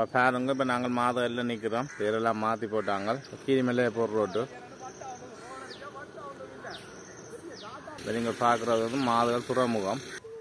பாருங்க இப்போ நாங்கள் மாதம் எல்லாம் நிற்கிறோம் பேரெல்லாம் மாற்றி போட்டாங்க கீரிமலை போடுற ரோட்டு இப்போ நீங்கள் பார்க்குறது வந்து மாதகள் துறைமுகம்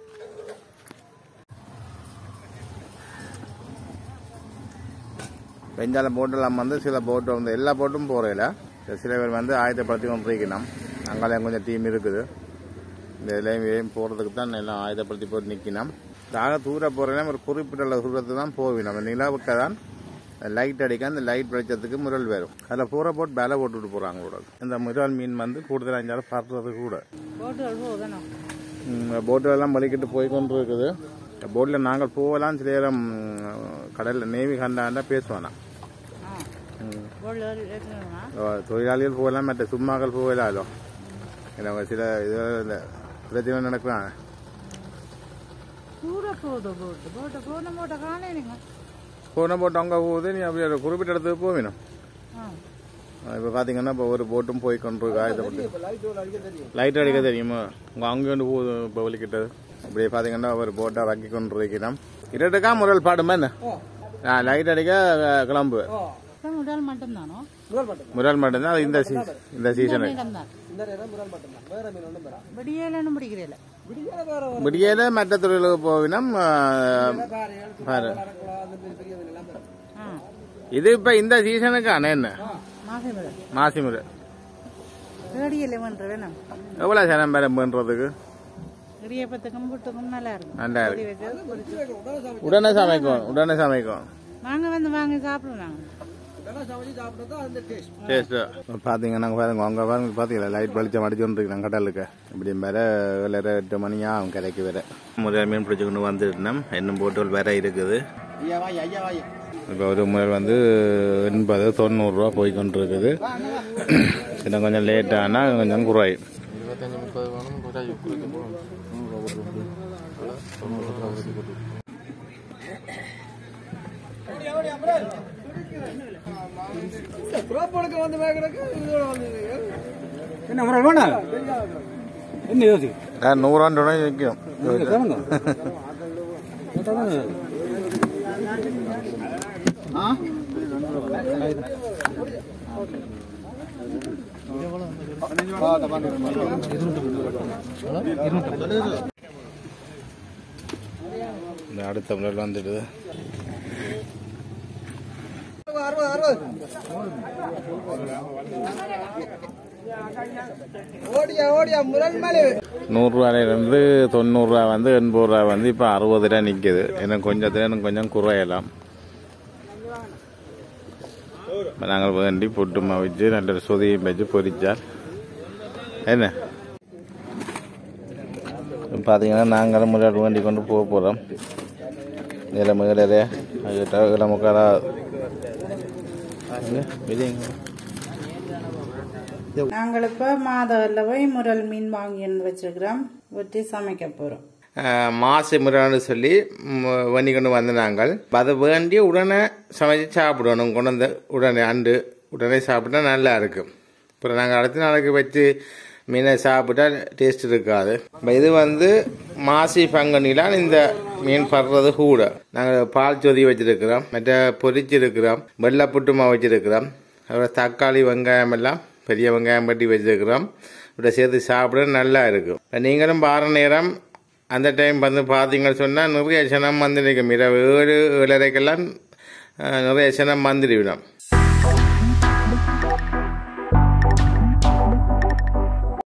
பெஞ்சால போட்டெல்லாம் வந்து சில போட்டு வந்து எல்லா போட்டும் போகிறதில்ல சில பேர் வந்து ஆயுதப்படுத்தி கொண்டிருக்கணும் அங்கெல்லாம் கொஞ்சம் டீம் இருக்குது இந்த இதுலேயும் இதையும் போகிறதுக்கு தான் எல்லாம் ஆயுதப்படுத்தி போட்டு நிற்கணும் ஆக தூர போகிறேன்னா ஒரு குறிப்பிட்ட தூரத்துக்கு தான் போவி நம்ம நிலாவுக்கு தான் லைட் அடிக்க அந்த லைட் வெளிச்சத்துக்கு முரல் வரும் அதில் பூரா போட்டு வேலை போட்டுட்டு போகிறாங்க கூட இந்த முரல் மீன் வந்து கூடுதலாக இருந்தாலும் படுறது கூட போட்டுகள் போகணும் போட்டெல்லாம் வலிக்கிட்டு போய் கொண்டு இருக்குது போட்டில் நாங்கள் போகலாம் சில நேரம் கடலில் நேவி கண்டாண்டா பேசுவானா ஆ போட்டுகள் ஏற்றணுமா தொழிலாளிகள் போகலாம் மற்ற சும்மாக்கள் போகலாலோ இல்லை சில இது இந்த பிரச்சனை நடக்கிறாங்க தூர போகுது போட்டு போட்டு போன போட்ட காணேனுங்க போன போட்டு அங்கே போகுது நீ அப்படி ஒரு குறிப்பிட்ட இடத்துக்கு போவினும் ஆ இப்போ பார்த்தீங்கன்னா இப்போ ஒரு போட்டும் போய் கொண்டு இருக்கு ஆயுதப்பட்டு லைட் அடிக்க தெரியுமா உங்கள் அங்கே வந்து போகுது இப்போ வலிக்கிட்டது இப்படி பார்த்தீங்கன்னா ஒரு போட்டை வக்கி கொண்டு இருக்கிறோம் இரட்டுக்கா முரல் பாடுமா என்ன ஆ லைட் அடிக்க அஹ், கிளம்பு அப்புறம் உடல் மட்டும்தானோ முரல் மட்டும்தான் அது இந்த சீ இந்த சீசனுக்கு தான் விடியலன்னு பிடிக்கிறேன் விடியல மற்ற தொழிலுக்கு போவினம் பாரு ஆ இது இப்ப இந்த சீசனுக்கு அண்ணா என்ன மாசி முதல் மாசி முறை ரேடியல் வேண்ட வேணும் எவ்வளவு சனம் பேரம் பண்றதுக்கு இடியப்பத்துக்கும் புட்டுக்கும் நல்லா இருக்கும் நல்லா பொடி இருக்கு வச்சது பொரிச்சு உடனே சமைக்கும் உடனே சமைக்கும் வாங்க வந்து வாங்கி சாப்பிடுவோம் நாங்கள் டேஸ்ட் பாத்தீங்கன்னா பாருங்க அங்க பாருங்க பாத்தீங்களா லைட் வெளிச்சம் அடிச்சுட்டு இருக்கிறாங்க கடலுக்கு இப்படி வேற வேற எட்டு மணியா அவன் கரைக்கு வேற முதல் மீன் பிடிச்சுக்கொண்டு வந்துருந்தோம் இன்னும் போட்டுகள் வேற இருக்குது இப்போ ஒரு முயல் வந்து எண்பது தொண்ணூறுரூவா போய் கொண்டு இருக்குது இன்னும் கொஞ்சம் லேட் ஆனால் கொஞ்சம் குறையும் இருபத்தஞ்சு முப்பது வேணும் குறைச்சி குறைக்க போகிறோம் என்ன முறை வேணா என்ன யோசி நூறாண்டு விற்கும் இந்த அடுத்த முறையில் வந்துடுது நூறுரூவாயிலிருந்து தொண்ணூறுரூவா வந்து எண்பது ரூபா வந்து இப்போ அறுபது ரூபா நிற்கிது இன்னும் கொஞ்சத்தில் இன்னும் கொஞ்சம் குறையலாம் இப்போ நாங்கள் வேண்டி புட்டுமா வச்சு நல்ல சொதியும் வச்சு பொரிச்சால் என்ன பார்த்தீங்கன்னா நாங்களும் முன்னாடி வேண்டி கொண்டு போக போகிறோம் இதில் முதலே அதுக்கிட்ட இதில் முக்காரா வெளியங்க நாங்கள் இப்போ மாதவரில் போய் முரல் மீன் வாங்கின்னு வச்சிருக்கிறோம் வெட்டி சமைக்க போகிறோம் மாசு முறைன்னு சொல்லி ம், வேண்டி கொண்டு வந்து நாங்கள் அதை வேண்டி உடனே சமைச்சு சாப்பிடணும் கொண்டு வந்து உடனே அண்டு உடனே சாப்பிட்டா நல்லா இருக்கும் அப்புறம் நாங்கள் அடுத்த நாளைக்கு வச்சு மீனை சாப்பிட்டா டேஸ்ட் இருக்காது இப்ப இது வந்து மாசி பங்குனிலாம் இந்த மீன் படுறது கூட நாங்கள் பால் சொதி வச்சிருக்கிறோம் மற்ற பொரிச்சிருக்கிறோம் வெள்ளை புட்டுமா வச்சிருக்கிறோம் அப்புறம் தக்காளி வெங்காயம் எல்லாம் பெரிய வெங்காயம் பட்டி வச்சிருக்கிறோம் இப்படி சேர்த்து சாப்பிட நல்லா இருக்கும் இப்ப நீங்களும் பார நேரம் அந்த டைம் வந்து பார்த்தீங்கன்னு சொன்னால் நிறைய சனம் வந்து நிற்கும் இரவு ஏழு ஏழரைக்கெல்லாம் அஹ், நிறைய சனம் வந்துடுவிடும்